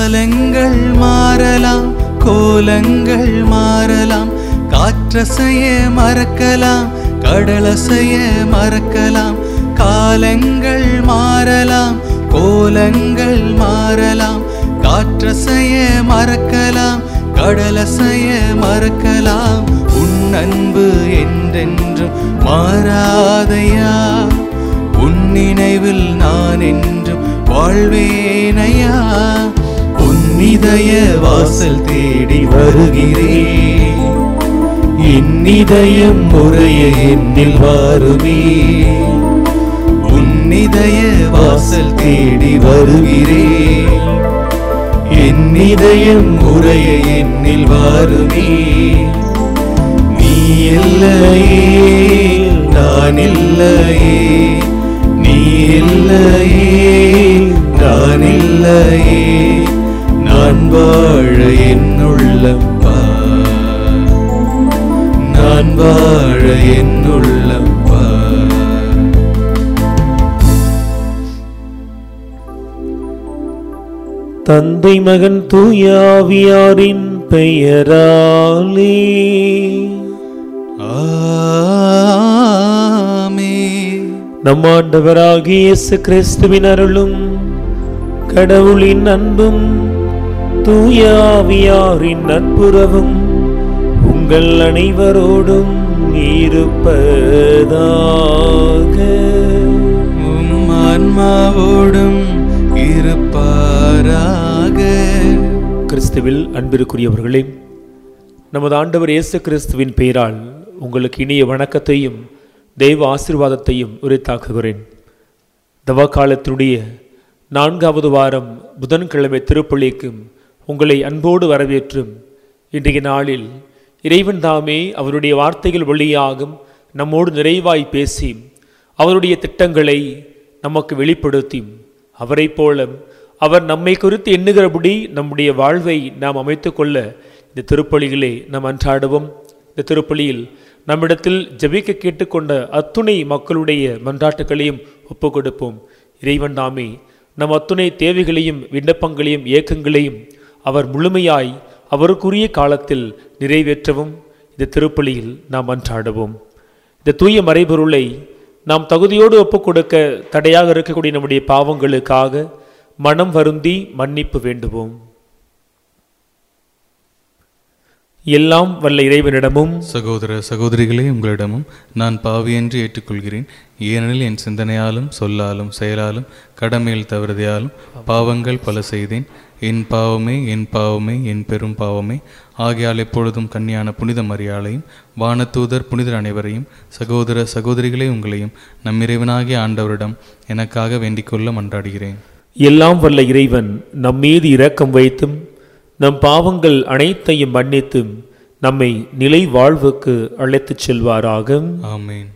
காலங்கள் மாறலாம் கோலங்கள் மாறலாம் காற்றசைய மறக்கலாம் கடலசைய மறக்கலாம் காலங்கள் மாறலாம் கோலங்கள் மாறலாம் காற்றசைய மறக்கலாம் கடலசைய மறக்கலாம் உன் அன்பு என்றென்றும் மாறாதையா உன் நினைவில் நான் என்றும் வாழ்வேனையா உன் இதய வாசல் தேடி வருகிறேன் என் இதயம் முறைய என்னில் வாருமே உன் இதய வாசல் தேடி வருகிறேன் என் இதயம் முறைய என்னில் வாருமே நீ இல்லையே நான் இல்லையே நீ இல்லையே நான் இல்லையே நான் வாழ என்னுள்ளம் பார் நான் வாழ என்னுள்ளம் பார் தந்தை மகன் தூயாவியாரின் பெயராலே ஆமென். நம் ஆண்டவராகிய இயேசு கிறிஸ்துவின் அருளும் கடவுளின் அன்பும் தூயாவியாரின் நட்புறவும் உங்கள் அனைவரோடும் இருப்பதாக உம் ஆன்மாவோடும் இருப்பாராக கிறிஸ்துவில் அன்பிற்குரியவர்களே நமது ஆண்டவர் இயேசு கிறிஸ்துவின் பெயரால் உங்களுக்கு இனிய வணக்கத்தையும் தெய்வ ஆசீர்வாதத்தையும் உரித்தாக்குகிறேன் தவக்காலத்தினுடைய நான்காவது வாரம் புதன்கிழமை திருப்பள்ளிக்கும் உங்களை அன்போடு வரவேற்றும் இன்றைய நாளில் இறைவன் தாமே அவருடைய வார்த்தைகள் வழியாகும் நம்மோடு நிறைவாய் பேசி அவருடைய திட்டங்களை நமக்கு வெளிப்படுத்தி அவரைப் போல அவர் நம்மை குறித்து எண்ணுகிறபடி நம்முடைய வாழ்வை நாம் அமைத்துக்கொள்ள இந்த திருப்பலியிலே நாம் அன்றாடுவோம் இந்த திருப்பலியில் நம்மிடத்தில் ஜெபிக்க கேட்டுக்கொண்ட அத்துணை மக்களுடைய மன்றாட்டுகளையும் ஒப்புக் கொடுப்போம் இறைவன் தாமே நம் அத்துணை தேவைகளையும் விண்ணப்பங்களையும் ஏக்கங்களையும் அவர் முழுமையாய் அவருக்குரிய காலத்தில் நிறைவேற்றவும் இந்த திருப்பலியில் நாம் அன்றாடுவோம் இந்த தூய மறைபொருளை நாம் தகுதியோடு ஒப்புக் கொடுக்க தடையாக இருக்கக்கூடிய நம்முடைய பாவங்களுக்காக மனம் வருந்தி மன்னிப்பு வேண்டுவோம் எல்லாம் வல்ல இறைவனிடமும் சகோதர சகோதரிகளே உங்களிடமும் நான் பாவியென்று ஏற்றுக்கொள்கிறேன் ஏனெனில் என் சிந்தனையாலும் சொல்லாலும் செயலாலும் கடமையில் தவறுதையாலும் பாவங்கள் பல செய்தேன் என் பாவமே என் பாவமே என் பெரும் பாவமே ஆகையால் எப்பொழுதும் கன்னியான புனித மரியாளையும் வானதூதர் புனிதர் அனைவரையும் சகோதர சகோதரிகளே உங்களையும் நம் இறைவனாகிய ஆண்டவரிடம் எனக்காக வேண்டிக்கொள்ள மன்றாடுகிறேன் எல்லாம் வல்ல இறைவன் நம் மீது இரக்கம் வைத்தும் நம் பாவங்கள் அனைத்தையும் மன்னித்தும் நம்மை நிலை வாழ்வுக்கு அழைத்துச் செல்வாராக ஆமென்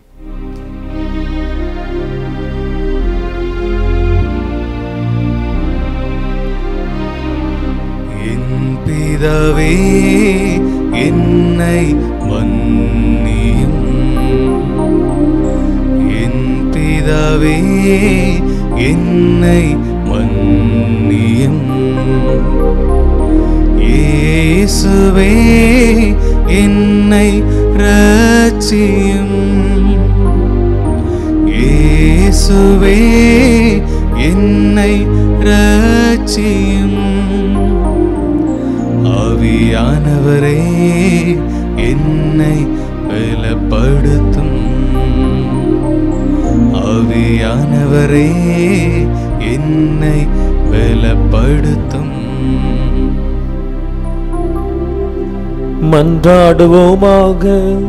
என் பிதாவே என்னை மன்னியும் என் பிதாவே என்னை மன்னியும் இயேசுவே என்னை ரட்சியும் இயேசுவே என்னை ரட்சியும் ஆவியானவரே என்னை பலப்படுத்தும் ஆவியானவரே என்னை பலப்படுத்தும் மன்றாடுவோமாக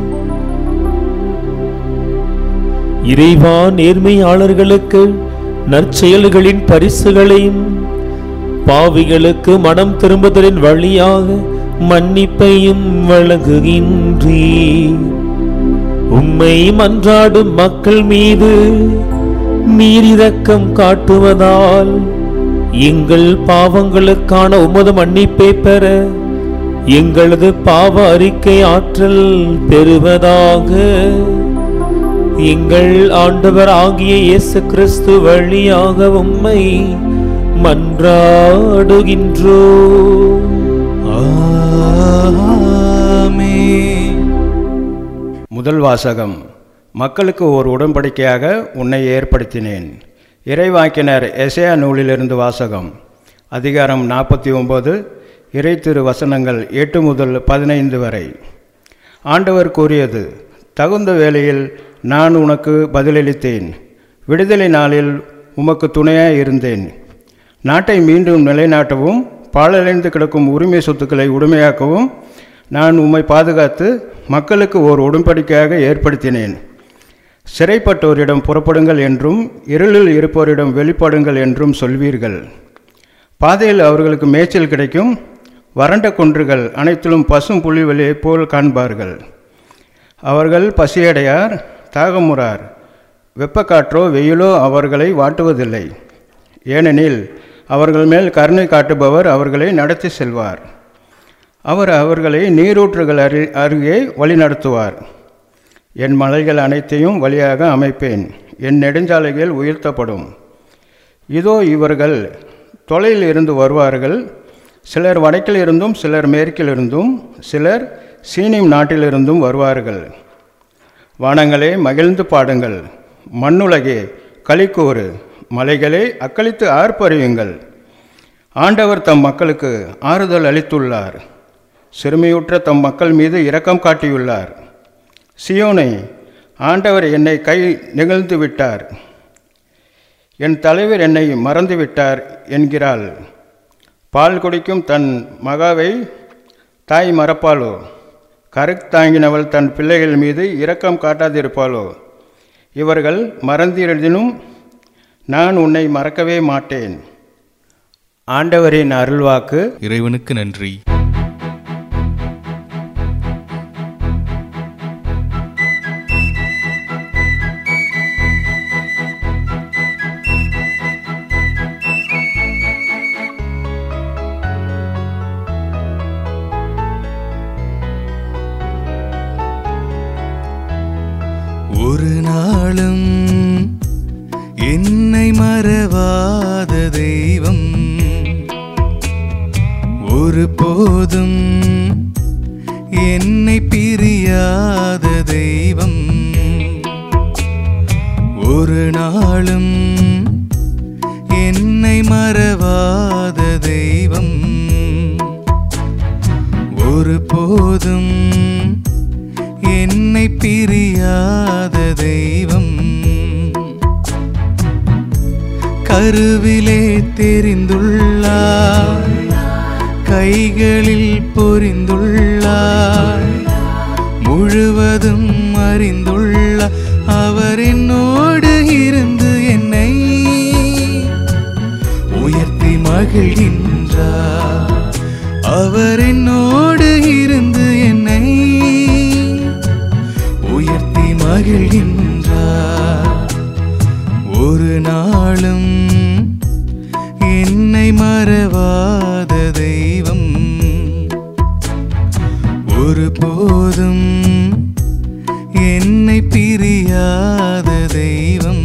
இறைவா நேர்மையாளர்களுக்கு நற்செயல்களின் பரிசுகளையும் பாவிகளுக்கு மனம் திரும்புதலின் வழியாக மன்னிப்பையும் வழங்குகின்றீ உம்மை மன்றாடும் மக்கள் மீது நீரிரக்கம் காட்டுவதால் எங்கள் பாவங்களுக்கான உமது மன்னிப்பை பெற எங்களது பாவ அறிக்கை ஆற்றல் பெறுவதாக எங்கள் ஆண்டவர் ஆகிய இயேசு கிறிஸ்து வழியாக உம்மை மன்றாடுகின்றோம் ஆமென். முதல் வாசகம் மக்களுக்கு ஓர் உடன்படிக்கையாக உன்னை ஏற்படுத்தினேன் இறைவாக்கினர் எசையா நூலிலிருந்து வாசகம் அதிகாரம் நாற்பத்தி ஒன்பது இறை திரு வசனங்கள் எட்டு முதல் பதினைந்து வரை ஆண்டவர் கூறியது தகுந்த வேளையில் நான் உனக்கு பதிலளித்தேன் விடுதலை நாளில் உமக்கு துணையாய் இருந்தேன் நாட்டை மீண்டும் நிலைநாட்டவும் பாழடைந்து கிடக்கும் உரிமை சொத்துக்களை உடைமையாக்கவும் நான் உம்மை பாதுகாத்து மக்களுக்கு ஓர் உடன்படிக்கையாக ஏற்படுத்தினேன் சிறைப்பட்டோரிடம் புறப்படுங்கள் என்றும் இருளில் இருப்போரிடம் வெளிப்படுங்கள் என்றும் சொல்வீர்கள் பாதையில் அவர்களுக்கு மேய்ச்சல் கிடைக்கும் வறண்ட குன்றுகள் அனைத்திலும் பசும் புலிவெளியைப் போல் காண்பார்கள் அவர்கள் பசியடையார் தாகமுறார் வெப்பக்காற்றோ வெயிலோ அவர்களை வாட்டுவதில்லை ஏனெனில் அவர்கள் மேல் கருணை காட்டுபவர் அவர்களை நடத்தி செல்வார் அவர் அவர்களை நீரூற்றுகள் அரு அருகே வழிநடத்துவார் என் மலைகள் அனைத்தையும் வழியாக அமைப்பேன் என் நெடுஞ்சாலைகள் உயர்த்தப்படும் இதோ இவர்கள் தொலையில் இருந்து வருவார்கள் சிலர் வடக்கில் இருந்தும் சிலர் மேற்கிலிருந்தும் சிலர் சீனிம் நாட்டிலிருந்தும் வருவார்கள் வானங்களே மகிழ்ந்து பாடுங்கள் மண்ணுலகே களிக்கூறு மலைகளே அக்களித்து ஆர்ப்பரியுங்கள் ஆண்டவர் தம் மக்களுக்கு ஆறுதல் அளித்துள்ளார் சிறுமியுற்ற தம் மக்கள் மீது இரக்கம் காட்டியுள்ளார் சியோனை ஆண்டவர் என்னை கை நிகழ்ந்து விட்டார் என் தலைவர் என்னை மறந்து விட்டார் என்கிறாள் பால் குடிக்கும் தன் மகாவை தாய் மறப்பாளோ கருக் தாங்கினவள் தன் பிள்ளைகள் மீது இரக்கம் காட்டாதிருப்பாளோ இவர்கள் மறந்திருந்தினும் நான் உன்னை மறக்கவே மாட்டேன் ஆண்டவரின் அருள்வாக்கு இறைவனுக்கு நன்றி ஒரு நாளும் என்னை மறவாத தெய்வம் ஒரு போதும் என்னை பிரியாத தெய்வம் ஒரு நாளும் என்னை மறவாத தெய்வம் ஒரு போதும் என்னை பிரியாத தெய்வம் கருவிலே தெரிந்துள்ளார் கைகளில் பொறிந்துள்ளார் முழுவதும் அறிந்துள்ள அவர் என்னோடு இருந்து என்னை உயர்த்தி மகிழ்கின்றார் அவர் என்னோடு இருந்து என்னை உயர்த்தி மகிழ்கின்றார் ஒரு நாளும் என்னை மறவாத தெய்வம் ஒரு போதும் என்னை பிரியாத தெய்வம்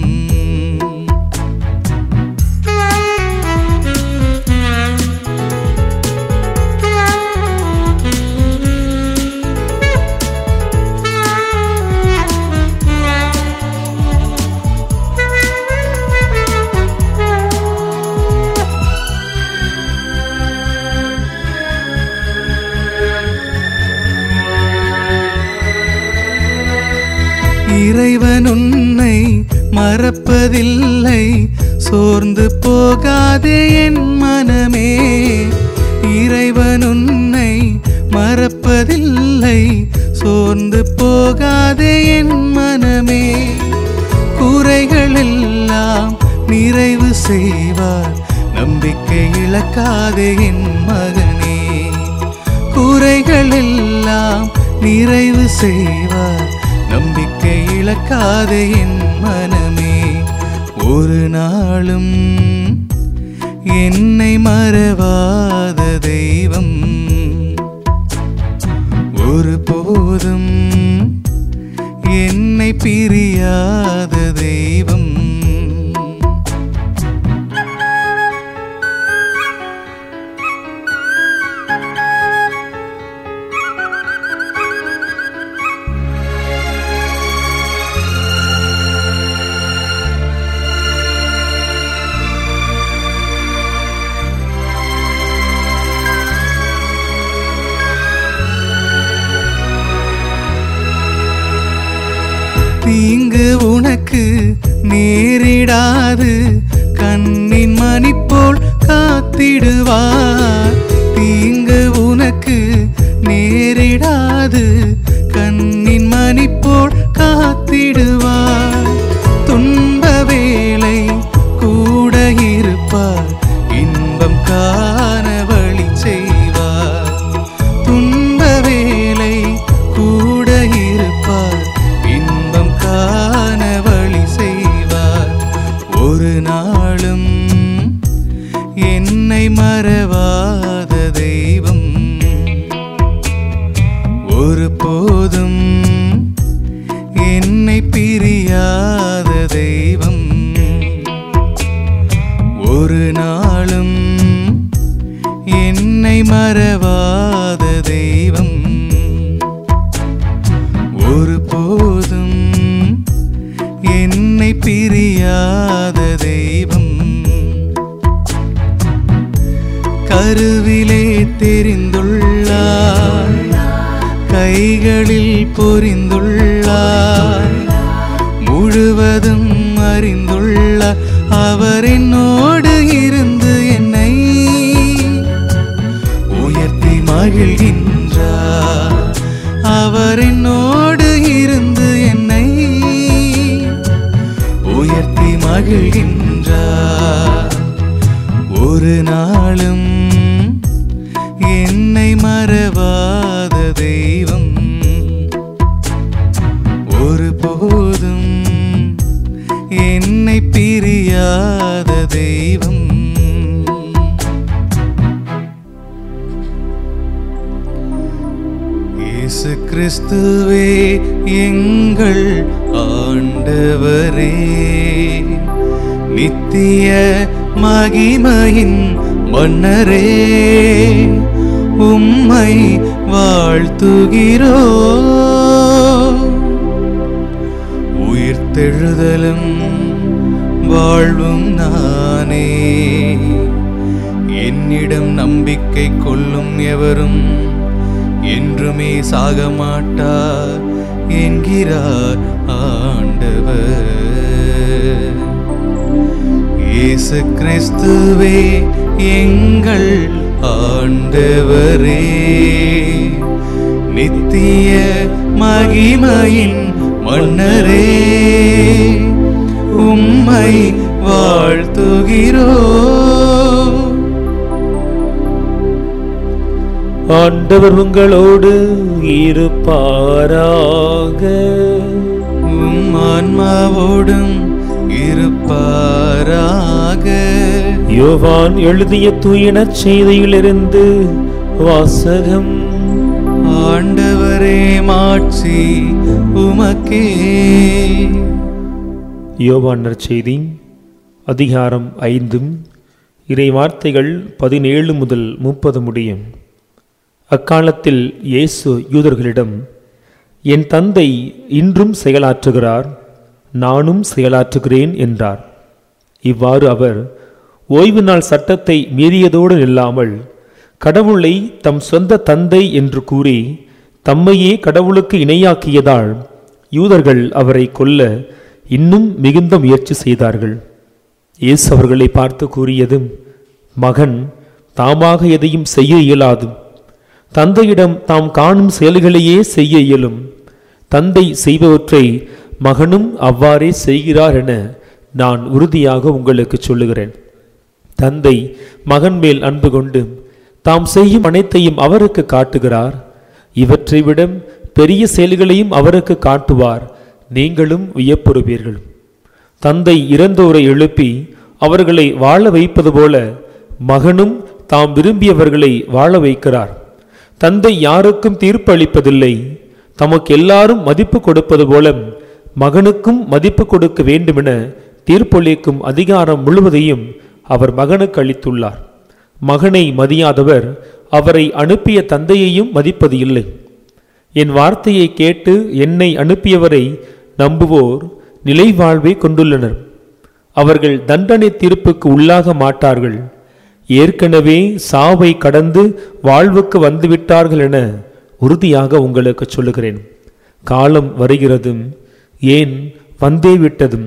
இறைவன் உன்னை மறப்பதில்லை சோர்ந்து போகாதே என் மனமே இறைவன் உன்னை மறப்பதில்லை சோர்ந்து போகாதே என் மனமே குறைகள் எல்லாம் நிறைவு செய்வார் நம்பிக்கை இழக்காதே என் மகனே குறைகள் எல்லாம் நிறைவு செய்வார் நம்பிக்கை இழக்காதே என் மனமே ஒரு நாளும் என்னை மறவாத தெய்வம் ஒரு போதும் என்னை பிரியாத தெய்வம் நேரிடாது கண்ணின் மணி போல் காத்திடுவார் தீங்கு உனக்கு நேரிடாது கண்ணின் மணி போல் காத்திடுவார் துன்ப வேலை கூட இருப்பார் இன்பம் காண வழி செய்வார் துன்ப வேலை கூட இருப்பார் இன்பம் காண வழி செய்வார் ஒரு நாளும் என்னை மறவாத தெய்வம் ஒரு போதும் என்னை பிரியாத தெய்வம் ஒரு நாளும் என்னை மறவாத தெய்வம் ஒரு போதும் என்னை பிரியாத தெய்வம் கருவிலே தெரிந்துள்ளார் கைகளில் பொறிந்துள்ளார் முழுவதும் அறிந்துள்ள அவர் என்னோடு இருந்து என்னை உயர்த்தி மகிழ்கின்றார் அவர் என்னோடு இருந்து என்னை உயர்த்தி மகிழ்கின்றார் ஒரு நாளும் என்னை மறவாத தெய்வம் ஒரு போதும் என்னை பிரியாத தெய்வம் இயேசு கிறிஸ்துவே எங்கள் ஆண்டவரே நித்திய மகிமையின் மன்னரே உம்மை வாழ்த்துகிறோ உயிர்த்தெழுதலும் வாழ்வும் நானே என்னிடம் நம்பிக்கை கொள்ளும் எவரும் என்றுமே சாக மாட்டார் என்கிறார் ஆண்டவர் இயேசு கிறிஸ்துவே எங்கள் ஆண்டவரே நித்திய மகிமையின் மன்னரே உம்மை வாழ்த்துகிறோ ஆண்டவர் உங்களோடு இருப்பாராக உம் ஆன்மாவோடும் இருப்பாராக யோவான் எழுதிய தூயன செய்தியிலிருந்து வாசகம் ஆண்டவரே மாட்சி உமக்கே யோவான் நற்செய்தி அதிகாரம் ஐந்தும் இறை வார்த்தைகள் பதினேழு முதல் முப்பது முடியும் அக்காலத்தில் இயேசு யூதர்களிடம் என் தந்தை இன்றும் செயலாற்றுகிறார் நானும் செயலாற்றுகிறேன் என்றார் இவ்வாறு அவர் ஓய்வு நாள் சட்டத்தை மீறியதோடு நில்லாமல் கடவுளை தம் சொந்த தந்தை என்று கூறி தம்மையே கடவுளுக்கு இணையாக்கியதால் யூதர்கள் அவரை கொல்ல இன்னும் மிகுந்த முயற்சி செய்தார்கள் இயேசு அவர்களை பார்த்து கூறியது மகன் தாமாக எதையும் செய்ய இயலாது தந்தையிடம் தாம் காணும் செயல்களையே செய்ய இயலும் தந்தை செய்பவற்றை மகனும் அவ்வாறே செய்கிறார் என நான் உறுதியாக உங்களுக்கு சொல்லுகிறேன் தந்தை மகன் மேல் அன்பு கொண்டு தாம் செய்யும் அனைத்தையும் அவருக்கு காட்டுகிறார் இவற்றை விட பெரிய செயல்களையும் அவருக்கு காட்டுவார் நீங்களும் வியப்புறுவீர்கள் தந்தை இறந்தோரை எழுப்பி அவர்களை வாழ வைப்பது போல மகனும் தாம் விரும்பியவர்களை வாழ வைக்கிறார் தந்தை யாருக்கும் தீர்ப்பு அளிப்பதில்லை தமக்கு எல்லாரும் மதிப்பு கொடுப்பது போல மகனுக்கும் மதிப்பு கொடுக்க வேண்டுமென தீர்ப்பளிக்கும் அதிகாரம் முழுவதையும் அவர் மகனுக்கு அளித்துள்ளார் மகனை மதியாதவர் அவரை அனுப்பிய தந்தையையும் மதிப்பது இல்லை என் வார்த்தையை கேட்டு என்னை அனுப்பியவரை நம்புவோர் நிலை வாழ்வை கொண்டுள்ளனர் அவர்கள் தண்டனை தீர்ப்புக்கு உள்ளாக மாட்டார்கள் ஏற்கனவே சாவை கடந்து வாழ்வுக்கு வந்துவிட்டார்கள் என உறுதியாக உங்களுக்கு சொல்லுகிறேன் காலம் வருகிறதும் ஏன் வந்தே விட்டதும்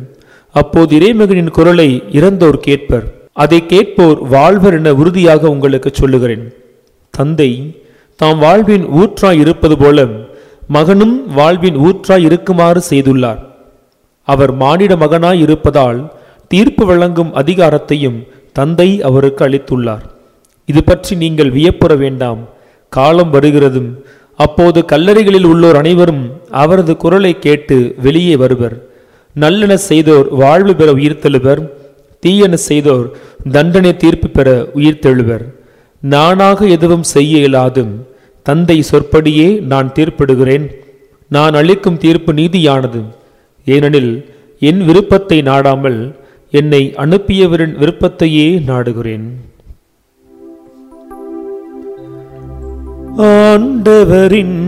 அப்போது இறைமகனின் குரலை இறந்தோர் கேட்பர் அதை கேட்போர் வாழ்வர் என உறுதியாக உங்களுக்கு சொல்லுகிறேன் தந்தை தாம் வாழ்வின் ஊற்றாய் இருப்பது போல மகனும் வாழ்வின் ஊற்றாய் இருக்குமாறு செய்துள்ளார் அவர் மானிட மகனாய் இருப்பதால் தீர்ப்பு வழங்கும் அதிகாரத்தையும் தந்தை அவருக்கு அளித்துள்ளார் இது பற்றி நீங்கள் வியப்புற வேண்டாம் காலம் வருகிறதும் அப்போது கல்லறைகளில் உள்ளோர் அனைவரும் அவரது குரலை கேட்டு வெளியே வருவர் நல்லென செய்தோர் வாழ்வு பெற உயிர்த்தெழுவர் தீயென செய்தோர் தண்டனை தீர்ப்பு பெற உயிர்த்தெழுவர் நானாக எதுவும் செய்ய இயலாதும் தந்தை சொற்படியே நான் தீர்ப்பிடுகிறேன் நான் அளிக்கும் தீர்ப்பு நீதியானது ஏனெனில் என் விருப்பத்தை நாடாமல் என்னை அனுப்பியவரின் விருப்பத்தையே நாடுகிறேன் ஆண்டவரின்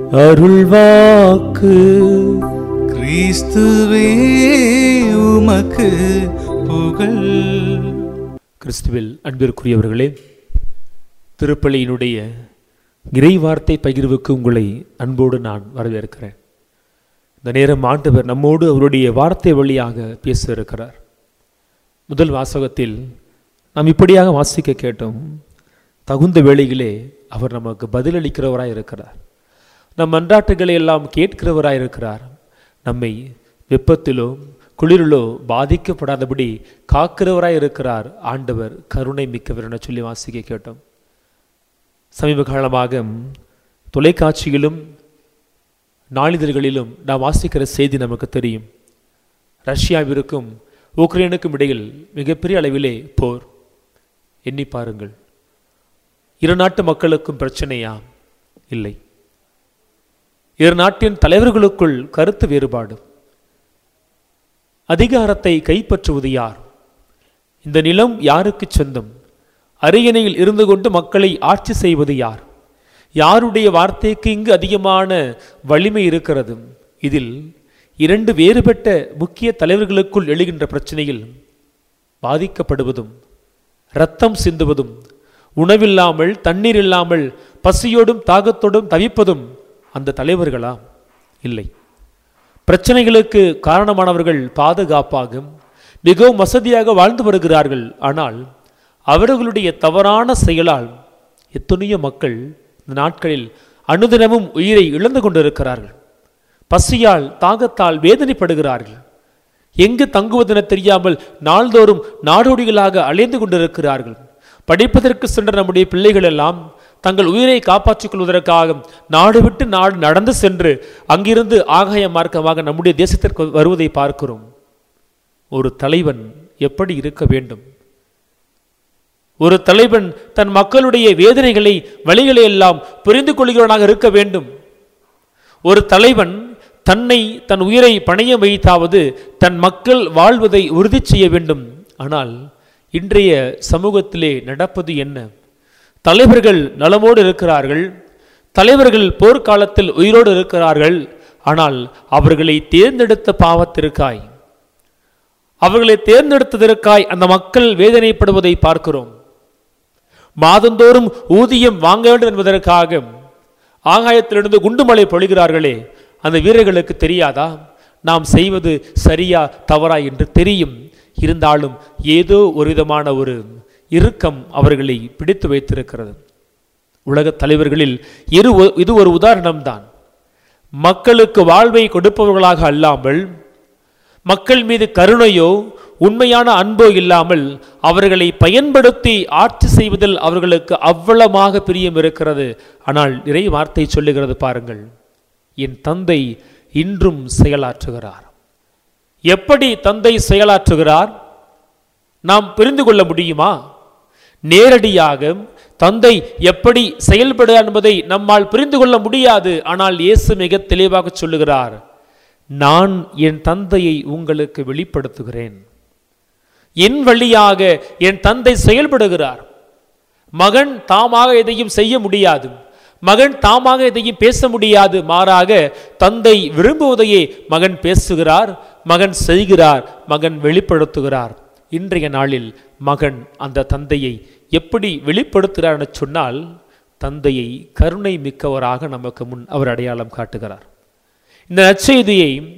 அருள்வாக்கு கிறிஸ்துவே உமக்கு புகழ் கிறிஸ்துவில் அன்பிற்குரியவர்களே திருப்பலியினுடைய இறைவார்த்தை பகிர்வுக்கு உங்களை அன்போடு நான் வரவேற்கிறேன் இந்த நேரம் ஆண்டவர் நம்மோடு அவருடைய வார்த்தை வழியாக பேச இருக்கிறார் முதல் வாசகத்தில் நாம் இப்படியாக வாசிக்க கேட்டோம் தகுந்த வேளையிலே அவர் நமக்கு பதிலளிக்கிறவராய் இருக்கிறார் நம் மன்றாட்டுகளை எல்லாம் கேட்கிறவராய் இருக்கிறார் நம்மை வெப்பத்திலோ குளிரிலோ பாதிக்கப்படாதபடி காக்கிறவராய் இருக்கிறார் ஆண்டவர் கருணை மிக்கவர் என சொல்லி வாசிக்க கேட்டோம் சமீப காலமாக தொலைக்காட்சியிலும் நாளிதழ்களிலும் நாம் வாசிக்கிற செய்தி நமக்கு தெரியும் ரஷ்யாவிற்கும் உக்ரைனுக்கும் இடையில் மிகப்பெரிய அளவிலே போர் எண்ணி பாருங்கள் இரு நாட்டு மக்களுக்கும் பிரச்சனையா இல்லை இரு நாட்டின் தலைவர்களுக்குள் கருத்து வேறுபாடு அதிகாரத்தை கைப்பற்றுவது யார் இந்த நிலம் யாருக்கு சொந்தம் அரியணையில் இருந்து கொண்டு மக்களை ஆட்சி செய்வது யார் யாருடைய வார்த்தைக்கு இங்கு அதிகமான வலிமை இருக்கிறது இதில் இரண்டு வேறுபட்ட முக்கிய தலைவர்களுக்குள் எழுகின்ற பிரச்சனையில் பாதிக்கப்படுவதும் இரத்தம் சிந்துவதும் உணவில்லாமல் தண்ணீர் இல்லாமல் பசியோடும் தாகத்தோடும் தவிப்பதும் அந்த தலைவர்களா இல்லை பிரச்சனைகளுக்கு காரணமானவர்கள் பாதுகாப்பாக மிகவும் வசதியாக வாழ்ந்து வருகிறார்கள் ஆனால் அவர்களுடைய தவறான செயலால் எத்தனையோ மக்கள் இந்த நாட்களில் அனுதினமும் உயிரை இழந்து கொண்டிருக்கிறார்கள் பசியால் தாகத்தால் வேதனைப்படுகிறார்கள் எங்கு தங்குவதென தெரியாமல் நாள்தோறும் நாடோடிகளாக அலைந்து கொண்டிருக்கிறார்கள் படிப்பதற்கு சென்ற நம்முடைய பிள்ளைகள் எல்லாம் தங்கள் உயிரை காப்பாற்றிக் கொள்வதற்காக நாடு விட்டு நாடு நடந்து சென்று அங்கிருந்து ஆகாய மார்க்கமாக நம்முடைய தேசத்திற்கு வருவதை பார்க்கிறோம் ஒரு தலைவன் எப்படி இருக்க வேண்டும் ஒரு தலைவன் தன் மக்களுடைய வேதனைகளை வழிகளை எல்லாம் புரிந்து கொள்கிறவனாக இருக்க வேண்டும் ஒரு தலைவன் தன்னை தன் உயிரை பணைய வைத்தாவது தன் மக்கள் வாழ்வதை உறுதி செய்ய வேண்டும் ஆனால் இன்றைய சமூகத்திலே நடப்பது என்ன தலைவர்கள் நலமோடு இருக்கிறார்கள் தலைவர்கள் போர்க்காலத்தில் உயிரோடு இருக்கிறார்கள் ஆனால் அவர்களை தேர்ந்தெடுத்த பாவத்திற்காய் அவர்களை தேர்ந்தெடுத்ததற்காய் அந்த மக்கள் வேதனைப்படுவதை பார்க்கிறோம் மாதந்தோறும் ஊதியம் வாங்க வேண்டும் என்பதற்காக ஆகாயத்திலிருந்து குண்டுமலை பொழிகிறார்களே அந்த வீரர்களுக்கு தெரியாதா நாம் செய்வது சரியா தவறா என்று தெரியும் இருந்தாலும் ஏதோ ஒரு விதமான ஒரு இறுக்கம் அவர்களை பிடித்து வைத்திருக்கிறது உலகத் தலைவர்களில் இரு இது ஒரு உதாரணம்தான் மக்களுக்கு வாழ்வை கொடுப்பவர்களாக அல்லாமல் மக்கள் மீது கருணையோ உண்மையான அன்போ இல்லாமல் அவர்களை பயன்படுத்தி ஆட்சி செய்வதில் அவர்களுக்கு அவ்வளமாக பிரியம் இருக்கிறது ஆனால் நிறைய வார்த்தை சொல்லுகிறது பாருங்கள் என் தந்தை இன்றும் செயலாற்றுகிறார் எப்படி தந்தை செயலாற்றுகிறார் நாம் புரிந்து கொள்ள முடியுமா நேரடியாக தந்தை எப்படி செயல்படுகிறார் என்பதை நம்மால் புரிந்து கொள்ள முடியாது ஆனால் இயேசு மிக தெளிவாக சொல்லுகிறார் நான் என் தந்தையை உங்களுக்கு வெளிப்படுத்துகிறேன் என் வழியாக என் தந்தை செயல்படுகிறார் மகன் தாமாக எதையும் செய்ய முடியாது மகன் தாமாக எதையும் பேச முடியாது மாறாக தந்தை விரும்புவதையே மகன் பேசுகிறார் மகன் செய்கிறார் மகன் வெளிப்படுத்துகிறார் இன்றைய நாளில் மகன் அந்த தந்தையை எப்படி வெளிப்படுத்துகிறார் என சொன்னால் தந்தையை கருணை மிக்கவராக நமக்கு முன் அவர் அடையாளம் காட்டுகிறார் இந்த நற்செய்தியை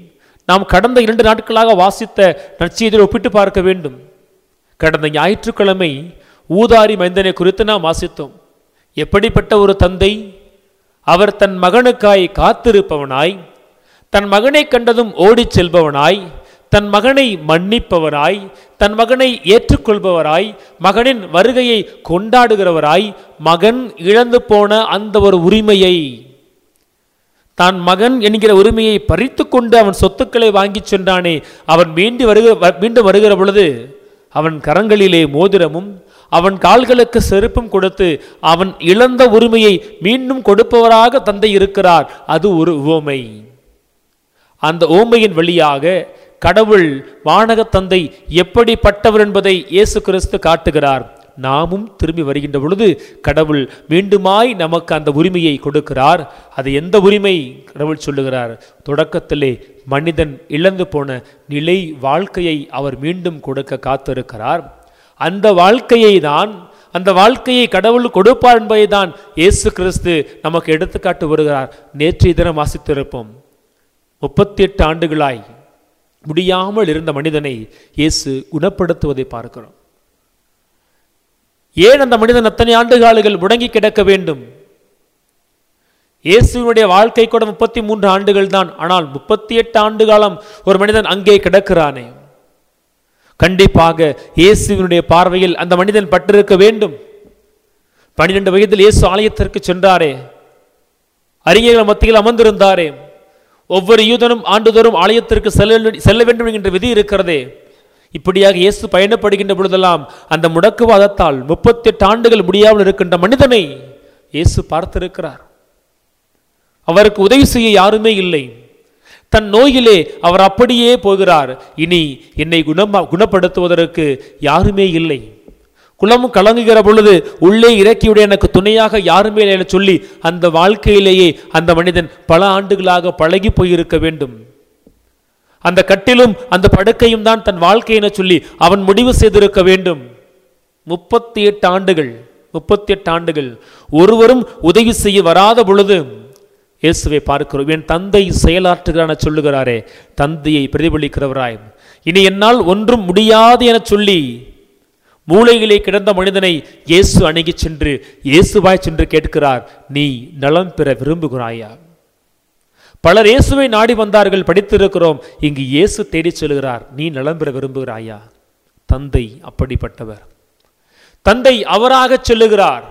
நாம் கடந்த இரண்டு நாட்களாக வாசித்த நற்செய்தியில் ஒப்பிட்டு பார்க்க வேண்டும் கடந்த ஞாயிற்றுக்கிழமை ஊதாரி மைந்தனை குறித்து நாம் வாசித்தோம் எப்படிப்பட்ட ஒரு தந்தை அவர் தன் மகனுக்காய் காத்திருப்பவனாய் தன் மகனை கண்டதும் ஓடிச் செல்பவனாய் தன் மகனை மன்னிப்பவராய் தன் மகனை ஏற்றுக்கொள்பவராய் மகனின் வருகையை கொண்டாடுகிறவராய் மகன் இழந்து போன அந்த ஒரு உரிமையை தான் மகன் என்கிற உரிமையை பறித்து கொண்டு அவன் சொத்துக்களை வாங்கிச் சென்றானே அவன் மீண்டு வருகிற வ- மீண்டும் வருகிற பொழுது அவன் கரங்களிலே மோதிரமும் அவன் கால்களுக்கு செருப்பும் கொடுத்து அவன் இழந்த உரிமையை மீண்டும் கொடுப்பவராக தந்தை இருக்கிறார் அது ஒரு உவமை அந்த ஓமையின் வழியாக கடவுள் வானக தந்தை எப்படிப்பட்டவர் என்பதை இயேசு கிறிஸ்து காட்டுகிறார் நாமும் திரும்பி வருகின்ற பொழுது கடவுள் மீண்டுமாய் நமக்கு அந்த உரிமையை கொடுக்கிறார் அது எந்த உரிமை கடவுள் சொல்லுகிறார் தொடக்கத்திலே மனிதன் இழந்து போன நிலை வாழ்க்கையை அவர் மீண்டும் கொடுக்க காத்திருக்கிறார் அந்த வாழ்க்கையை தான் அந்த வாழ்க்கையை கடவுள் கொடுப்பார் என்பதை தான் இயேசு கிறிஸ்து நமக்கு எடுத்துக்காட்டு வருகிறார் நேற்றைய தினம் வாசித்திருப்போம் முப்பத்தி எட்டு ஆண்டுகளாய் முடியாமல் இருந்த மனிதனை இயேசு குணப்படுத்துவதை பார்க்கிறோம் ஏன் அந்த மனிதன் அத்தனை ஆண்டுகாலுகள் முடங்கி கிடக்க வேண்டும் இயேசுவினுடைய வாழ்க்கை கூட முப்பத்தி மூன்று ஆண்டுகள் தான் ஆனால் முப்பத்தி எட்டு ஆண்டு காலம் ஒரு மனிதன் அங்கே கிடக்கிறானே கண்டிப்பாக இயேசுவினுடைய பார்வையில் அந்த மனிதன் பட்டிருக்க வேண்டும் பன்னிரண்டு வயதில் இயேசு ஆலயத்திற்கு சென்றாரே அறிஞர்கள் மத்தியில் அமர்ந்திருந்தாரே ஒவ்வொரு யூதனும் ஆண்டுதோறும் ஆலயத்திற்கு செல்ல செல்ல வேண்டும் என்கின்ற விதி இருக்கிறதே இப்படியாக இயேசு பயணப்படுகின்ற பொழுதெல்லாம் அந்த முடக்குவாதத்தால் முப்பத்தி எட்டு ஆண்டுகள் முடியாமல் இருக்கின்ற மனிதனை இயேசு பார்த்திருக்கிறார் அவருக்கு உதவி செய்ய யாருமே இல்லை தன் நோயிலே அவர் அப்படியே போகிறார் இனி என்னை குணமா குணப்படுத்துவதற்கு யாருமே இல்லை குளம் கலங்குகிற பொழுது உள்ளே இறக்கியுடைய எனக்கு துணையாக யாருமே இல்லை என சொல்லி அந்த வாழ்க்கையிலேயே அந்த மனிதன் பல ஆண்டுகளாக பழகி போயிருக்க வேண்டும் அந்த கட்டிலும் அந்த படுக்கையும் தான் தன் வாழ்க்கை என சொல்லி அவன் முடிவு செய்திருக்க வேண்டும் முப்பத்தி எட்டு ஆண்டுகள் முப்பத்தி எட்டு ஆண்டுகள் ஒருவரும் உதவி செய்ய வராத பொழுது இயேசுவை பார்க்கிறோம் என் தந்தை செயலாற்றுகிறான் என சொல்லுகிறாரே தந்தையை பிரதிபலிக்கிறவராய் இனி என்னால் ஒன்றும் முடியாது என சொல்லி மூளையிலே கிடந்த மனிதனை இயேசு அணுகிச் சென்று இயேசுவாய் சென்று கேட்கிறார் நீ நலம் பெற விரும்புகிறாயா பலர் இயேசுவை நாடி வந்தார்கள் படித்திருக்கிறோம் இங்கு இயேசு தேடிச் செல்கிறார் நீ நலம் பெற விரும்புகிறாயா தந்தை அப்படிப்பட்டவர் தந்தை அவராகச் சொல்லுகிறார்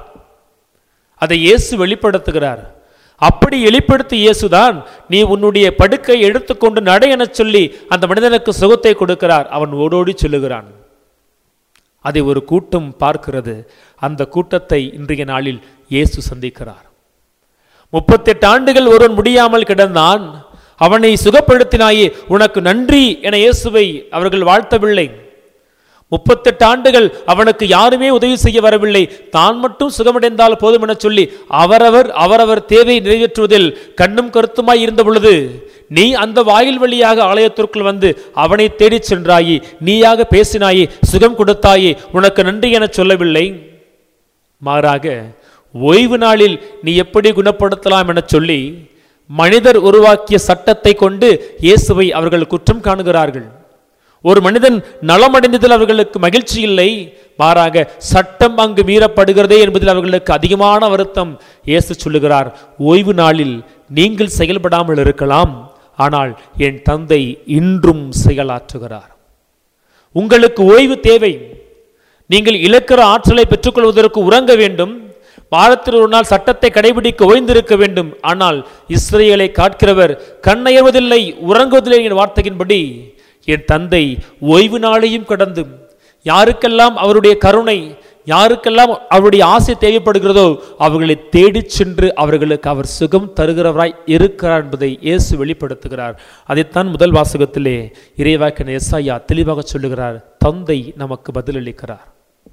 அதை இயேசு வெளிப்படுத்துகிறார் அப்படி வெளிப்படுத்தி இயேசுதான் நீ உன்னுடைய படுக்கை எடுத்துக்கொண்டு நட எனச் சொல்லி அந்த மனிதனுக்கு சுகத்தை கொடுக்கிறார் அவன் ஓடோடி சொல்லுகிறான் அதை ஒரு கூட்டம் பார்க்கிறது அந்த கூட்டத்தை இன்றைய நாளில் இயேசு சந்திக்கிறார் முப்பத்தெட்டு ஆண்டுகள் ஒருவன் முடியாமல் கிடந்தான் அவனை சுகப்படுத்தினாயே உனக்கு நன்றி என இயேசுவை அவர்கள் வாழ்த்தவில்லை முப்பத்தெட்டு ஆண்டுகள் அவனுக்கு யாருமே உதவி செய்ய வரவில்லை தான் மட்டும் சுகமடைந்தால் போதும் என சொல்லி அவரவர் அவரவர் தேவை நிறைவேற்றுவதில் கண்ணும் கருத்துமாய் இருந்த பொழுது நீ அந்த வாயில் வழியாக ஆலயத்திற்குள் வந்து அவனை தேடிச் சென்றாயே நீயாக பேசினாயே சுகம் கொடுத்தாயே உனக்கு நன்றி என சொல்லவில்லை மாறாக ஓய்வு நாளில் நீ எப்படி குணப்படுத்தலாம் என சொல்லி மனிதர் உருவாக்கிய சட்டத்தை கொண்டு இயேசுவை அவர்கள் குற்றம் காணுகிறார்கள் ஒரு மனிதன் நலமடைந்ததில் அவர்களுக்கு மகிழ்ச்சி இல்லை மாறாக சட்டம் அங்கு மீறப்படுகிறதே என்பதில் அவர்களுக்கு அதிகமான வருத்தம் இயேசு சொல்லுகிறார் ஓய்வு நாளில் நீங்கள் செயல்படாமல் இருக்கலாம் ஆனால் என் தந்தை இன்றும் செயலாற்றுகிறார் உங்களுக்கு ஓய்வு தேவை நீங்கள் இழக்கிற ஆற்றலை பெற்றுக்கொள்வதற்கு உறங்க வேண்டும் வாரத்தில் ஒரு நாள் சட்டத்தை கடைபிடிக்க ஓய்ந்திருக்க வேண்டும் ஆனால் இஸ்ரேலை காட்கிறவர் கண்ணயர்வதில்லை உறங்குவதில்லை என் வார்த்தையின்படி என் தந்தை ஓய்வு நாளையும் கடந்து யாருக்கெல்லாம் அவருடைய கருணை யாருக்கெல்லாம் அவருடைய ஆசை தேவைப்படுகிறதோ அவர்களை தேடிச் சென்று அவர்களுக்கு அவர் சுகம் தருகிறவராய் இருக்கிறார் என்பதை இயேசு வெளிப்படுத்துகிறார் அதைத்தான் முதல் வாசகத்திலே இறைவாக்கின எஸ்ஐயா தெளிவாக சொல்லுகிறார் தந்தை நமக்கு பதிலளிக்கிறார்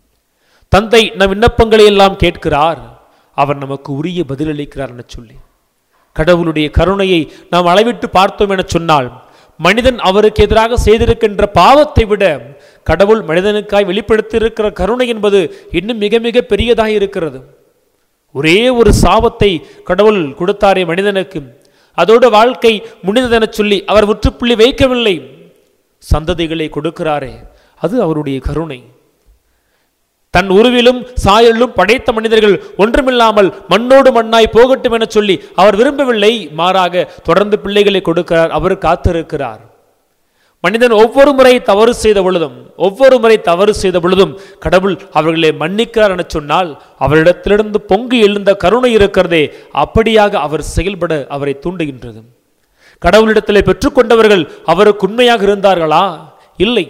தந்தை நம் விண்ணப்பங்களை எல்லாம் கேட்கிறார் அவர் நமக்கு உரிய பதிலளிக்கிறார் என சொல்லி கடவுளுடைய கருணையை நாம் அளவிட்டு பார்த்தோம் என சொன்னால் மனிதன் அவருக்கு எதிராக செய்திருக்கின்ற பாவத்தை விட கடவுள் மனிதனுக்காய் வெளிப்படுத்தியிருக்கிற கருணை என்பது இன்னும் மிக மிக பெரியதாக இருக்கிறது ஒரே ஒரு சாபத்தை கடவுள் கொடுத்தாரே மனிதனுக்கு அதோடு வாழ்க்கை முடிந்ததென சொல்லி அவர் முற்றுப்புள்ளி வைக்கவில்லை சந்ததிகளை கொடுக்கிறாரே அது அவருடைய கருணை தன் உருவிலும் சாயலிலும் படைத்த மனிதர்கள் ஒன்றுமில்லாமல் மண்ணோடு மண்ணாய் போகட்டும் என சொல்லி அவர் விரும்பவில்லை மாறாக தொடர்ந்து பிள்ளைகளை கொடுக்கிறார் அவர் காத்திருக்கிறார் மனிதன் ஒவ்வொரு முறை தவறு செய்த பொழுதும் ஒவ்வொரு முறை தவறு செய்த பொழுதும் கடவுள் அவர்களை மன்னிக்கிறார் என சொன்னால் அவரிடத்திலிருந்து பொங்கி எழுந்த கருணை இருக்கிறதே அப்படியாக அவர் செயல்பட அவரை தூண்டுகின்றது கடவுளிடத்திலே பெற்றுக்கொண்டவர்கள் அவருக்கு உண்மையாக இருந்தார்களா இல்லை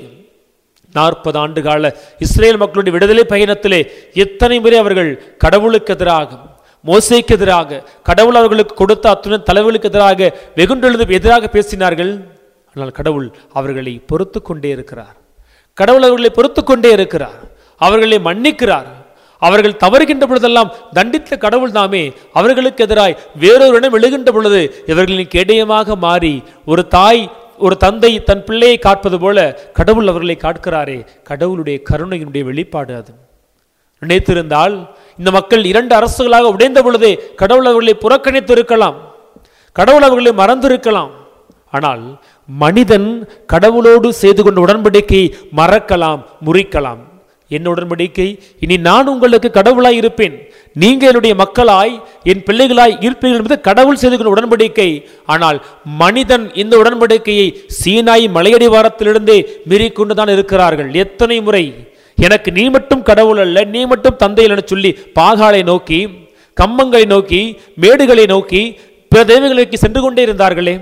நாற்பது ஆண்டு கால இஸ்ரேல் மக்களுடைய விடுதலை பயணத்திலே எத்தனை முறை அவர்கள் கடவுளுக்கு எதிராக மோசைக்கு எதிராக கடவுள் அவர்களுக்கு கொடுத்த அத்துணை தலைவர்களுக்கு எதிராக வெகுண்டெழுது எதிராக பேசினார்கள் ஆனால் கடவுள் அவர்களை பொறுத்து கொண்டே இருக்கிறார் கடவுள் அவர்களை பொறுத்து கொண்டே இருக்கிறார் அவர்களை மன்னிக்கிறார் அவர்கள் தவறுகின்ற பொழுதெல்லாம் தண்டித்த கடவுள் தாமே அவர்களுக்கு எதிராய் வேறொரு இடம் எழுகின்ற பொழுது இவர்களின் கேடயமாக மாறி ஒரு தாய் ஒரு தந்தை தன் பிள்ளையை காப்பது போல கடவுள் அவர்களை காட்கிறாரே கடவுளுடைய கருணையினுடைய வெளிப்பாடு அது நினைத்திருந்தால் இந்த மக்கள் இரண்டு அரசுகளாக உடைந்த பொழுதே கடவுள் அவர்களை புறக்கணித்து இருக்கலாம் கடவுள் அவர்களை மறந்திருக்கலாம் ஆனால் மனிதன் கடவுளோடு செய்து கொண்ட உடன்படிக்கையை மறக்கலாம் முறிக்கலாம் என்ன உடன்படிக்கை இனி நான் உங்களுக்கு கடவுளாய் இருப்பேன் நீங்க என்னுடைய மக்களாய் என் பிள்ளைகளாய் இருப்பீர்கள் என்பது கடவுள் செய்து கொண்ட உடன்படிக்கை ஆனால் மனிதன் இந்த உடன்படிக்கையை சீனாய் மலையடிவாரத்திலிருந்தே மீறிக்கொண்டுதான் இருக்கிறார்கள் எத்தனை முறை எனக்கு நீ மட்டும் கடவுள் அல்ல நீ மட்டும் தந்தை என சொல்லி பாகாலை நோக்கி கம்மங்களை நோக்கி மேடுகளை நோக்கி பிற தெய்வங்களை நோக்கி சென்று கொண்டே இருந்தார்களே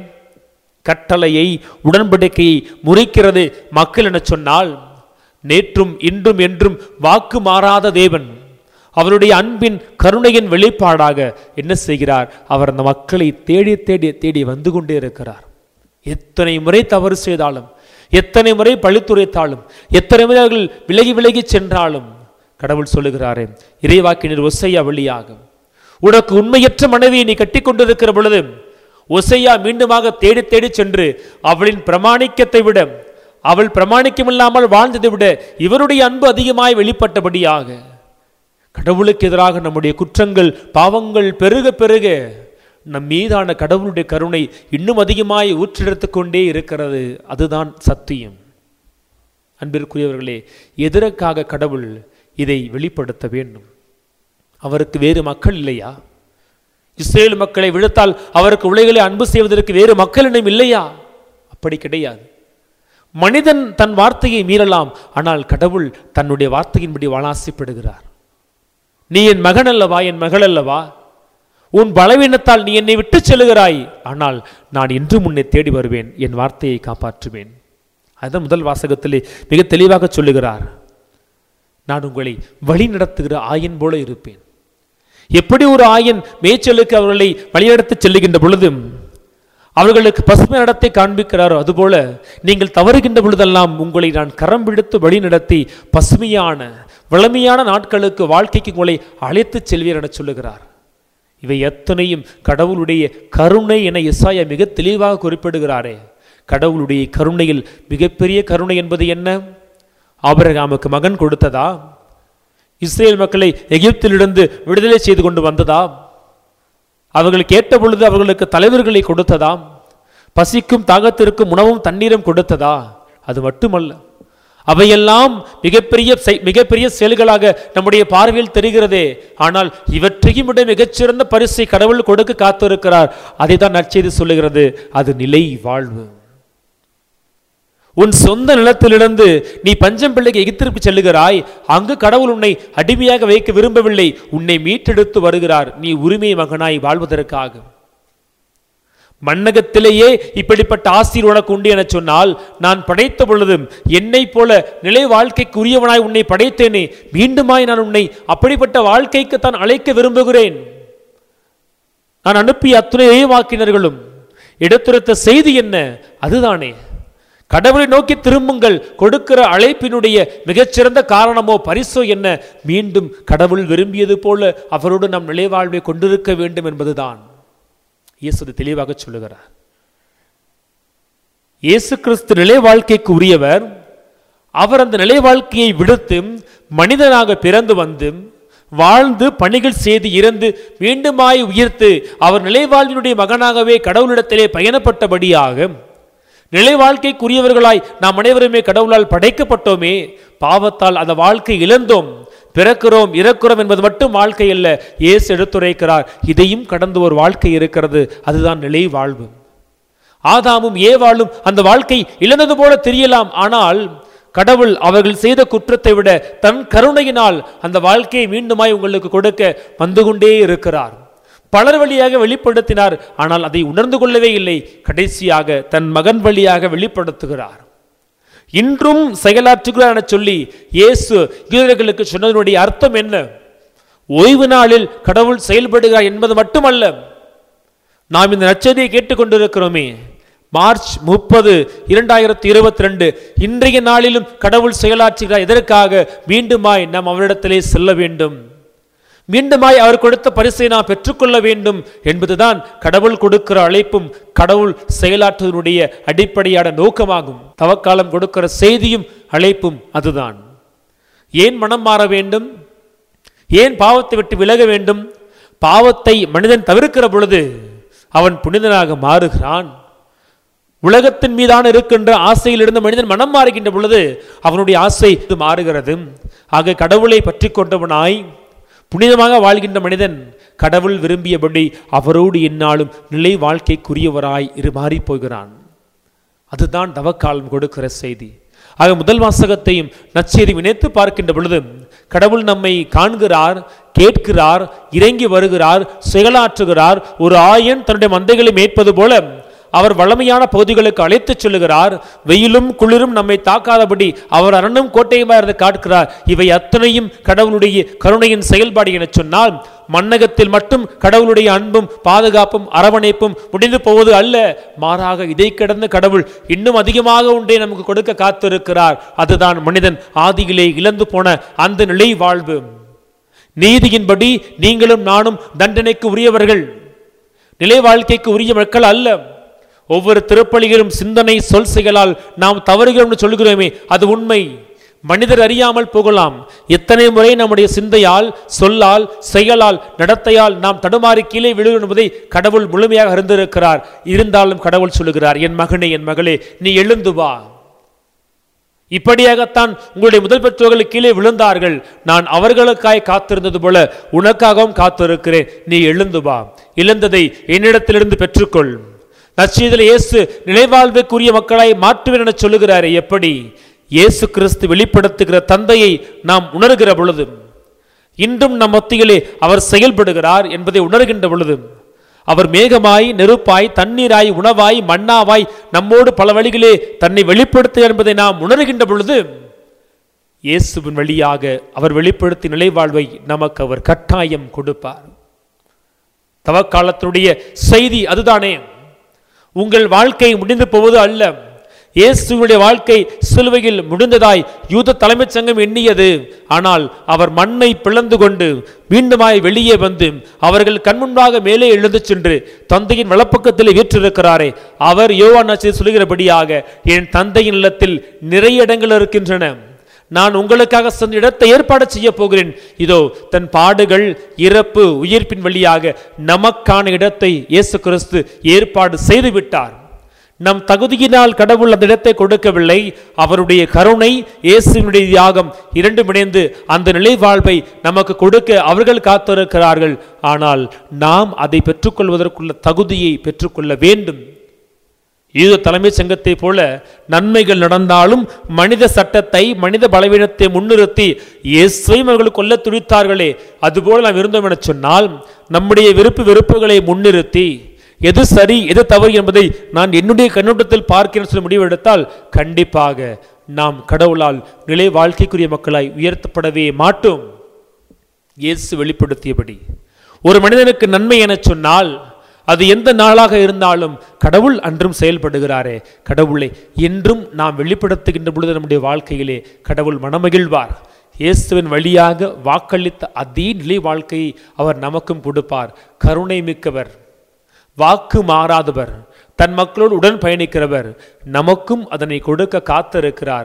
கட்டளையை உடன்படிக்கையை முறிக்கிறது மக்கள் என சொன்னால் நேற்றும் இன்றும் என்றும் வாக்கு மாறாத தேவன் அவருடைய அன்பின் கருணையின் வெளிப்பாடாக என்ன செய்கிறார் அவர் அந்த மக்களை தேடி தேடி தேடி வந்து கொண்டே இருக்கிறார் எத்தனை முறை தவறு செய்தாலும் எத்தனை முறை பழித்துரைத்தாலும் எத்தனை முறை அவர்கள் விலகி விலகி சென்றாலும் கடவுள் சொல்லுகிறாரே இறைவாக்கினர் ஒசையா வழியாக உனக்கு உண்மையற்ற மனைவியை நீ கட்டி கொண்டிருக்கிற பொழுது ஒசையா மீண்டுமாக தேடி தேடி சென்று அவளின் பிரமாணிக்கத்தை விட அவள் பிரமாணிக்கமில்லாமல் வாழ்ந்ததை விட இவருடைய அன்பு அதிகமாய் வெளிப்பட்டபடியாக கடவுளுக்கு எதிராக நம்முடைய குற்றங்கள் பாவங்கள் பெருக பெருக நம் மீதான கடவுளுடைய கருணை இன்னும் அதிகமாய் ஊற்றெடுத்து கொண்டே இருக்கிறது அதுதான் சத்தியம் அன்பிற்குரியவர்களே எதற்காக கடவுள் இதை வெளிப்படுத்த வேண்டும் அவருக்கு வேறு மக்கள் இல்லையா இஸ்ரேல் மக்களை விழுத்தால் அவருக்கு உலகிலே அன்பு செய்வதற்கு வேறு மக்களிடம் இல்லையா அப்படி கிடையாது மனிதன் தன் வார்த்தையை மீறலாம் ஆனால் கடவுள் தன்னுடைய வார்த்தையின்படி வாழாசிப்படுகிறார் நீ என் மகன் அல்லவா என் மகள் அல்லவா உன் பலவீனத்தால் நீ என்னை விட்டு செல்லுகிறாய் ஆனால் நான் என்றும் உன்னை தேடி வருவேன் என் வார்த்தையை காப்பாற்றுவேன் அதுதான் முதல் வாசகத்திலே மிக தெளிவாக சொல்லுகிறார் நான் உங்களை வழி நடத்துகிற ஆயன் போல இருப்பேன் எப்படி ஒரு ஆயன் மேய்ச்சலுக்கு அவர்களை வழிநடத்தி செல்லுகின்ற பொழுதும் அவர்களுக்கு பசுமை நடத்தை காண்பிக்கிறாரோ அதுபோல நீங்கள் தவறுகின்ற பொழுதெல்லாம் உங்களை நான் கரம் பிடித்து வழி நடத்தி பசுமையான வளமையான நாட்களுக்கு வாழ்க்கைக்கு உங்களை அழைத்துச் செல்வீர் என சொல்லுகிறார் இவை எத்தனையும் கடவுளுடைய கருணை என இசாயா மிக தெளிவாக குறிப்பிடுகிறாரே கடவுளுடைய கருணையில் மிகப்பெரிய கருணை என்பது என்ன ஆபிரகாமுக்கு மகன் கொடுத்ததா இஸ்ரேல் மக்களை எகிப்திலிருந்து விடுதலை செய்து கொண்டு வந்ததா அவர்கள் கேட்ட பொழுது அவர்களுக்கு தலைவர்களை கொடுத்ததாம் பசிக்கும் தாகத்திற்கும் உணவும் தண்ணீரும் கொடுத்ததா அது மட்டுமல்ல அவையெல்லாம் மிகப்பெரிய செய்- மிகப்பெரிய செயல்களாக நம்முடைய பார்வையில் தெரிகிறதே ஆனால் இவற்றையும் விட மிகச்சிறந்த பரிசை கடவுள் கொடுக்க காத்திருக்கிறார் அதை தான் நற்செய்தி சொல்லுகிறது அது நிலை வாழ்வு உன் சொந்த நிலத்திலிருந்து நீ பஞ்சம் பிள்ளைக்கு எகிப்திற்கு செல்லுகிறாய் அங்கு கடவுள் உன்னை அடிமையாக வைக்க விரும்பவில்லை உன்னை மீட்டெடுத்து வருகிறார் நீ உரிமை மகனாய் வாழ்வதற்காக மண்ணகத்திலேயே இப்படிப்பட்ட ஆசீர் உனக்கு உண்டு என சொன்னால் நான் படைத்த பொழுதும் என்னைப் போல நிலை வாழ்க்கைக்கு உரியவனாய் உன்னை படைத்தேனே மீண்டுமாய் நான் உன்னை அப்படிப்பட்ட வாழ்க்கைக்கு தான் அழைக்க விரும்புகிறேன் நான் அனுப்பிய அத்துணை வாக்கினர்களும் எடுத்துரைத்த செய்தி என்ன அதுதானே கடவுளை நோக்கி திரும்புங்கள் கொடுக்கிற அழைப்பினுடைய மிகச்சிறந்த காரணமோ பரிசோ என்ன மீண்டும் கடவுள் விரும்பியது போல அவரோடு நம் நிலைவாழ்வை கொண்டிருக்க வேண்டும் என்பதுதான் இயேசு அதை தெளிவாக சொல்லுகிறார் இயேசு கிறிஸ்து நிலை வாழ்க்கைக்கு உரியவர் அவர் அந்த நிலை வாழ்க்கையை விடுத்து மனிதனாக பிறந்து வந்து வாழ்ந்து பணிகள் செய்து இறந்து மீண்டுமாய் உயிர்த்து அவர் நிலைவாழ்வினுடைய மகனாகவே கடவுளிடத்திலே பயணப்பட்டபடியாக நிலை வாழ்க்கைக்குரியவர்களாய் நாம் அனைவருமே கடவுளால் படைக்கப்பட்டோமே பாவத்தால் அந்த வாழ்க்கை இழந்தோம் பிறக்கிறோம் இறக்கிறோம் என்பது மட்டும் வாழ்க்கை அல்ல இயேசு எடுத்துரைக்கிறார் இதையும் கடந்து ஒரு வாழ்க்கை இருக்கிறது அதுதான் நிலை வாழ்வு ஆதாமும் ஏவாளும் அந்த வாழ்க்கை இழந்தது போல தெரியலாம் ஆனால் கடவுள் அவர்கள் செய்த குற்றத்தை விட தன் கருணையினால் அந்த வாழ்க்கையை மீண்டுமாய் உங்களுக்கு கொடுக்க வந்து கொண்டே இருக்கிறார் பலர் வழியாக வெளிப்படுத்தினார் ஆனால் அதை உணர்ந்து கொள்ளவே இல்லை கடைசியாக தன் மகன் வழியாக வெளிப்படுத்துகிறார் இன்றும் செயலாற்றுகிறார் என சொல்லி இயேசு யூதர்களுக்கு சொன்னதனுடைய அர்த்தம் என்ன ஓய்வு நாளில் கடவுள் செயல்படுகிறார் என்பது மட்டுமல்ல நாம் இந்த நச்சதியை கேட்டுக்கொண்டிருக்கிறோமே மார்ச் முப்பது இரண்டாயிரத்தி இருபத்தி ரெண்டு இன்றைய நாளிலும் கடவுள் செயலாற்றுகிறார் எதற்காக மீண்டுமாய் நாம் அவரிடத்திலே செல்ல வேண்டும் மீண்டுமாய் அவர் கொடுத்த பரிசை நாம் பெற்றுக்கொள்ள வேண்டும் என்பதுதான் கடவுள் கொடுக்கிற அழைப்பும் கடவுள் செயலாற்றுவதனுடைய அடிப்படையான நோக்கமாகும் தவக்காலம் கொடுக்கிற செய்தியும் அழைப்பும் அதுதான் ஏன் மனம் மாற வேண்டும் ஏன் பாவத்தை விட்டு விலக வேண்டும் பாவத்தை மனிதன் தவிர்க்கிற பொழுது அவன் புனிதனாக மாறுகிறான் உலகத்தின் மீதான இருக்கின்ற ஆசையில் இருந்து மனிதன் மனம் மாறுகின்ற பொழுது அவனுடைய ஆசை இது மாறுகிறது ஆக கடவுளை பற்றி கொண்டவனாய் புனிதமாக வாழ்கின்ற மனிதன் கடவுள் விரும்பியபடி அவரோடு எந்நாளும் நிலை வாழ்க்கைக்குரியவராய் இரு மாறி போகிறான் அதுதான் தவக்காலம் கொடுக்கிற செய்தி ஆக முதல் வாசகத்தையும் நற்செய்தி இணைத்து பார்க்கின்ற பொழுது கடவுள் நம்மை காண்கிறார் கேட்கிறார் இறங்கி வருகிறார் செயலாற்றுகிறார் ஒரு ஆயன் தன்னுடைய மந்தைகளை மேய்ப்பது போல அவர் வளமையான பகுதிகளுக்கு அழைத்துச் செல்லுகிறார் வெயிலும் குளிரும் நம்மை தாக்காதபடி அவர் அரணும் கோட்டையுமா இருந்து காட்கிறார் இவை அத்தனையும் கடவுளுடைய கருணையின் செயல்பாடு என சொன்னால் மன்னகத்தில் மட்டும் கடவுளுடைய அன்பும் பாதுகாப்பும் அரவணைப்பும் முடிந்து போவது அல்ல மாறாக இதை கடந்த கடவுள் இன்னும் அதிகமாக ஒன்றே நமக்கு கொடுக்க காத்திருக்கிறார் அதுதான் மனிதன் ஆதியிலே இழந்து போன அந்த நிலை வாழ்வு நீதியின்படி நீங்களும் நானும் தண்டனைக்கு உரியவர்கள் நிலை வாழ்க்கைக்கு உரிய மக்கள் அல்ல ஒவ்வொரு திருப்பலிகளும் சிந்தனை சொல் செயலால் நாம் தவறுகிறோம் என்று சொல்கிறோமே அது உண்மை மனிதர் அறியாமல் போகலாம் எத்தனை முறை நம்முடைய சிந்தையால் சொல்லால் செயலால் நடத்தையால் நாம் தடுமாறி கீழே விழுகிறோம் என்பதை கடவுள் முழுமையாக அறிந்திருக்கிறார் இருந்தாலும் கடவுள் சொல்லுகிறார் என் மகனே என் மகளே நீ எழுந்து வா இப்படியாகத்தான் உங்களுடைய முதல் பெற்றோர்கள் கீழே விழுந்தார்கள் நான் அவர்களுக்காய் காத்திருந்தது போல உனக்காகவும் காத்திருக்கிறேன் நீ எழுந்து வா இழந்ததை என்னிடத்திலிருந்து பெற்றுக்கொள் நச்சீதில் இயேசு நிலைவாழ்வுக்குரிய மக்களாய் மாற்றுவேன் என சொல்லுகிறாரே எப்படி இயேசு கிறிஸ்து வெளிப்படுத்துகிற தந்தையை நாம் உணர்கிற பொழுது இன்றும் நம் மத்தியிலே அவர் செயல்படுகிறார் என்பதை உணர்கின்ற பொழுது அவர் மேகமாய் நெருப்பாய் தண்ணீராய் உணவாய் மண்ணாவாய் நம்மோடு பல வழிகளே தன்னை வெளிப்படுத்துகிறார் என்பதை நாம் உணர்கின்ற பொழுது இயேசுவின் வழியாக அவர் வெளிப்படுத்தி நிலைவாழ்வை நமக்கு அவர் கட்டாயம் கொடுப்பார் தவக்காலத்தினுடைய செய்தி அதுதானே உங்கள் வாழ்க்கை முடிந்து போவது அல்ல இயேசுடைய வாழ்க்கை சிலுவையில் முடிந்ததாய் யூத தலைமைச் சங்கம் எண்ணியது ஆனால் அவர் மண்ணை பிளந்து கொண்டு மீண்டுமாய் வெளியே வந்து அவர்கள் கண்முன்பாக மேலே எழுந்து சென்று தந்தையின் வலப்பக்கத்தில் வீற்றிருக்கிறாரே அவர் யோவான் ஆசிரியர் சொல்கிறபடியாக என் தந்தையின் இல்லத்தில் நிறைய இடங்கள் இருக்கின்றன நான் உங்களுக்காக சென்ற இடத்தை ஏற்பாடு செய்ய போகிறேன் இதோ தன் பாடுகள் இறப்பு உயிர்ப்பின் வழியாக நமக்கான இடத்தை இயேசு கிறிஸ்து ஏற்பாடு செய்து விட்டார் நம் தகுதியினால் கடவுள் அந்த இடத்தை கொடுக்கவில்லை அவருடைய கருணை இயேசுவினுடைய தியாகம் இரண்டும் இணைந்து அந்த நிலை வாழ்வை நமக்கு கொடுக்க அவர்கள் காத்திருக்கிறார்கள் ஆனால் நாம் அதை பெற்றுக்கொள்வதற்குள்ள தகுதியை பெற்றுக்கொள்ள வேண்டும் யூத தலைமைச் சங்கத்தை போல நன்மைகள் நடந்தாலும் மனித சட்டத்தை மனித பலவீனத்தை முன்னிறுத்தி இயேசுவையும் அவர்கள் கொல்ல துடித்தார்களே அதுபோல நாம் இருந்தோம் என சொன்னால் நம்முடைய விருப்பு வெறுப்புகளை முன்னிறுத்தி எது சரி எது தவறு என்பதை நான் என்னுடைய கண்ணோட்டத்தில் பார்க்கிறேன் சொல்ல முடிவெடுத்தால் கண்டிப்பாக நாம் கடவுளால் நிலை வாழ்க்கைக்குரிய மக்களாய் உயர்த்தப்படவே மாட்டோம் இயேசு வெளிப்படுத்தியபடி ஒரு மனிதனுக்கு நன்மை என சொன்னால் அது எந்த நாளாக இருந்தாலும் கடவுள் அன்றும் செயல்படுகிறாரே கடவுளை என்றும் நாம் வெளிப்படுத்துகின்ற பொழுது நம்முடைய வாழ்க்கையிலே கடவுள் மனமகிழ்வார் இயேசுவின் வழியாக வாக்களித்த அதே நிலை வாழ்க்கையை அவர் நமக்கும் கொடுப்பார் கருணை மிக்கவர் வாக்கு மாறாதவர் தன் மக்களோடு உடன் பயணிக்கிறவர் நமக்கும் அதனை கொடுக்க காத்திருக்கிறார்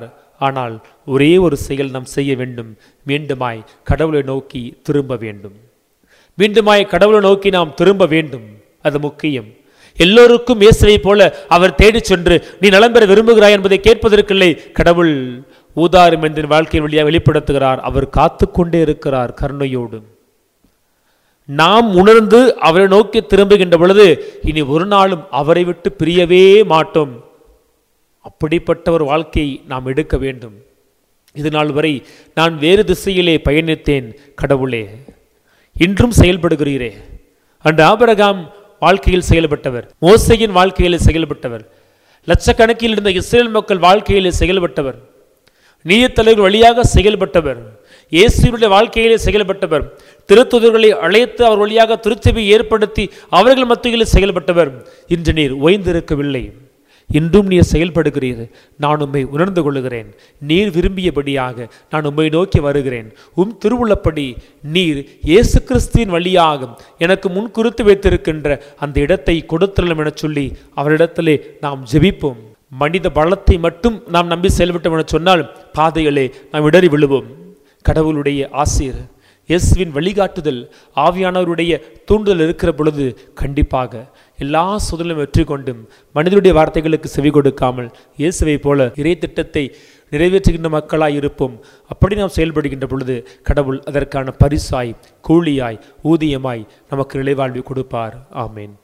ஆனால் ஒரே ஒரு செயல் நாம் செய்ய வேண்டும் மீண்டுமாய் கடவுளை நோக்கி திரும்ப வேண்டும் மீண்டுமாய் கடவுளை நோக்கி நாம் திரும்ப வேண்டும் அது முக்கியம் எல்லோருக்கும் இயேசுவை போல அவர் தேடிச் சென்று நீ நலம் பெற விரும்புகிறாய் என்பதை கேட்பதற்கில்லை கடவுள் ஊதாரி மனிதன் வாழ்க்கையின் வழியாக வெளிப்படுத்துகிறார் அவர் காத்து கொண்டே இருக்கிறார் கருணையோடு நாம் உணர்ந்து அவரை நோக்கி திரும்புகின்ற பொழுது இனி ஒரு நாளும் அவரை விட்டு பிரியவே மாட்டோம் அப்படிப்பட்ட ஒரு வாழ்க்கையை நாம் எடுக்க வேண்டும் இது நாள் வரை நான் வேறு திசையிலே பயணித்தேன் கடவுளே இன்றும் செயல்படுகிறீரே அன்று ஆபரகாம் வாழ்க்கையில் செயல்பட்டவர் மோசையின் வாழ்க்கையில் செயல்பட்டவர் லட்சக்கணக்கில் இருந்த இஸ்ரேல் மக்கள் வாழ்க்கையில் செயல்பட்டவர் நீயத்தலைவர் வழியாக செயல்பட்டவர் இயேசுடைய வாழ்க்கையிலே செயல்பட்டவர் திருத்துதர்களை அழைத்து அவர் வழியாக திருச்சபை ஏற்படுத்தி அவர்கள் மத்தியில் செயல்பட்டவர் இன்று நீர் ஓய்ந்திருக்கவில்லை இன்றும் நீர் செயல்படுகிறீர் நான் உம்மை உணர்ந்து கொள்கிறேன் நீர் விரும்பியபடியாக நான் உம்மை நோக்கி வருகிறேன் உம் திருவுள்ளப்படி நீர் இயேசு கிறிஸ்துவின் வழியாக எனக்கு முன் குறித்து வைத்திருக்கின்ற அந்த இடத்தை கொடுத்தலும் என சொல்லி அவரிடத்திலே நாம் ஜெபிப்போம் மனித பலத்தை மட்டும் நாம் நம்பி செயல்பட்டோம் என சொன்னால் பாதைகளே நாம் இடறி விழுவோம் கடவுளுடைய ஆசிர் இயேசுவின் வழிகாட்டுதல் ஆவியானவருடைய தூண்டுதல் இருக்கிற பொழுது கண்டிப்பாக எல்லா சூழலும் வெற்றி கொண்டும் மனிதனுடைய வார்த்தைகளுக்கு செவி கொடுக்காமல் இயேசுவை போல இறை திட்டத்தை நிறைவேற்றுகின்ற மக்களாய் இருப்போம் அப்படி நாம் செயல்படுகின்ற பொழுது கடவுள் அதற்கான பரிசாய் கூலியாய் ஊதியமாய் நமக்கு நிலைவாழ்வை கொடுப்பார் ஆமேன்